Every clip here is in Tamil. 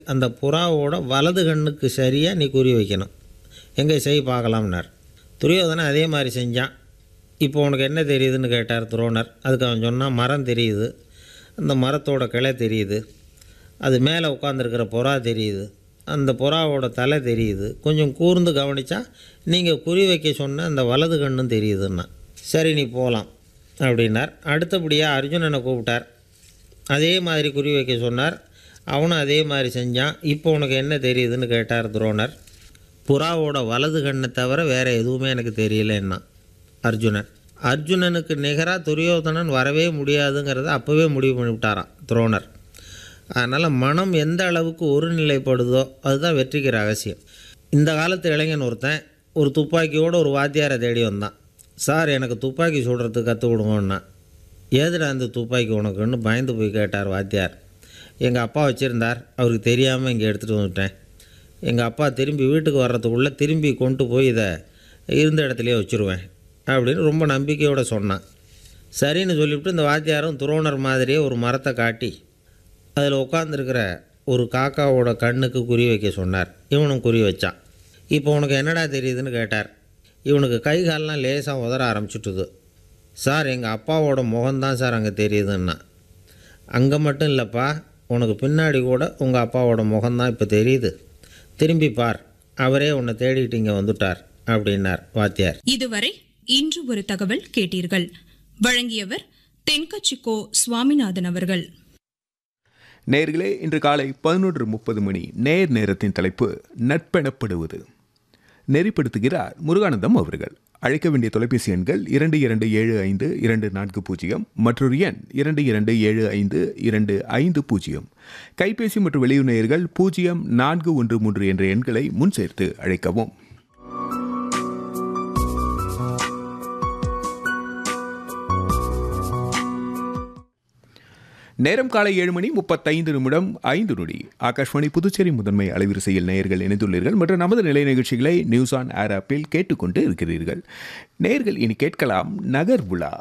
அந்த புறாவோட வலது கண்ணுக்கு சரியாக நீ குறி வைக்கணும் எங்கே செய் பார்க்கலாம்னார் துரியோதனன் அதே மாதிரி செஞ்சான் இப்போ உனக்கு என்ன தெரியுதுன்னு கேட்டார் துரோணர் அதுக்கு அவன் சொன்னான் மரம் தெரியுது அந்த மரத்தோட கிளை தெரியுது அது மேலே உட்காந்துருக்கிற புறா தெரியுது அந்த புறாவோட தலை தெரியுது கொஞ்சம் கூர்ந்து கவனித்தா நீங்கள் குறி வைக்க சொன்ன அந்த வலது கண்ணும் தெரியுதுன்னா சரி நீ போகலாம் அப்படின்னார் அடுத்தபடியாக அர்ஜுனனை கூப்பிட்டார் அதே மாதிரி குறி வைக்க சொன்னார் அவனும் அதே மாதிரி செஞ்சான் இப்போ உனக்கு என்ன தெரியுதுன்னு கேட்டார் துரோணர் புறாவோட வலது கண்ணை தவிர வேறு எதுவுமே எனக்கு தெரியலன்னா அர்ஜுனன் அர்ஜுனனுக்கு நிகராக துரியோதனன் வரவே முடியாதுங்கிறத அப்போவே முடிவு பண்ணிவிட்டாராம் துரோணர் அதனால் மனம் எந்த அளவுக்கு ஒருநிலைப்படுதோ அதுதான் வெற்றிக்கு ரகசியம் இந்த காலத்து இளைஞன் ஒருத்தன் ஒரு துப்பாக்கியோடு ஒரு வாத்தியாரை தேடி வந்தான் சார் எனக்கு துப்பாக்கி சுடுறதுக்கு கற்றுக் கொடுங்கன்னா ஏதுடா அந்த துப்பாக்கி உனக்குன்னு பயந்து போய் கேட்டார் வாத்தியார் எங்கள் அப்பா வச்சுருந்தார் அவருக்கு தெரியாமல் இங்கே எடுத்துகிட்டு வந்துட்டேன் எங்கள் அப்பா திரும்பி வீட்டுக்கு வர்றதுக்குள்ளே திரும்பி கொண்டு போய் இதை இருந்த இடத்துலையே வச்சுருவேன் அப்படின்னு ரொம்ப நம்பிக்கையோடு சொன்னான் சரின்னு சொல்லிவிட்டு இந்த வாத்தியாரும் துரோணர் மாதிரியே ஒரு மரத்தை காட்டி அதில் உட்காந்துருக்கிற ஒரு காக்காவோட கண்ணுக்கு குறி வைக்க சொன்னார் இவனும் குறி வச்சான் இப்போ உனக்கு என்னடா தெரியுதுன்னு கேட்டார் இவனுக்கு கை கால்லாம் லேசாக உதற ஆரம்பிச்சுட்டுது சார் எங்கள் அப்பாவோட முகம்தான் சார் அங்கே தெரியுதுன்னா அங்கே மட்டும் இல்லைப்பா உனக்கு பின்னாடி கூட உங்கள் அப்பாவோட முகம்தான் இப்போ தெரியுது திரும்பி பார் அவரே உன்னை தேடிட்டு இங்கே வந்துட்டார் அப்படின்னார் வாத்தியார் இதுவரை இன்று ஒரு தகவல் கேட்டீர்கள் வழங்கியவர் தென்கட்சிக்கோ சுவாமிநாதன் அவர்கள் நேர்களே இன்று காலை பதினொன்று முப்பது மணி நேர் நேரத்தின் தலைப்பு நட்பெனப்படுவது நெறிப்படுத்துகிறார் முருகானந்தம் அவர்கள் அழைக்க வேண்டிய தொலைபேசி எண்கள் இரண்டு இரண்டு ஏழு ஐந்து இரண்டு நான்கு பூஜ்ஜியம் மற்றொரு எண் இரண்டு இரண்டு ஏழு ஐந்து இரண்டு ஐந்து பூஜ்ஜியம் கைபேசி மற்றும் வெளியூர் நேயர்கள் பூஜ்ஜியம் நான்கு ஒன்று மூன்று என்ற எண்களை முன் சேர்த்து அழைக்கவும் நேரம் காலை ஏழு மணி முப்பத்தைந்து நிமிடம் ஐந்து நொடி ஆகாஷ்வாணி புதுச்சேரி முதன்மை அலைவரிசையில் நேயர்கள் இணைந்துள்ளீர்கள் மற்றும் நமது நிலை நிகழ்ச்சிகளை நியூஸ் ஆன் ஏர் ஆப்பில் கேட்டுக்கொண்டு இருக்கிறீர்கள் நேயர்கள் இனி கேட்கலாம் நகர் விழா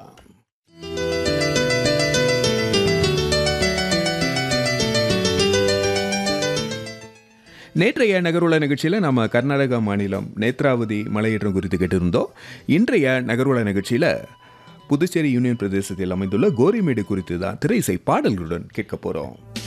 நேற்றைய நகர்வள நிகழ்ச்சியில் நம்ம கர்நாடகா மாநிலம் நேத்ராவதி மலையேற்றம் குறித்து கேட்டிருந்தோம் இன்றைய நகர்வள நிகழ்ச்சியில் புதுச்சேரி யூனியன் பிரதேசத்தில் அமைந்துள்ள கோரிமேடு குறித்து தான் திரைசை பாடல்களுடன் கேட்க போகிறோம்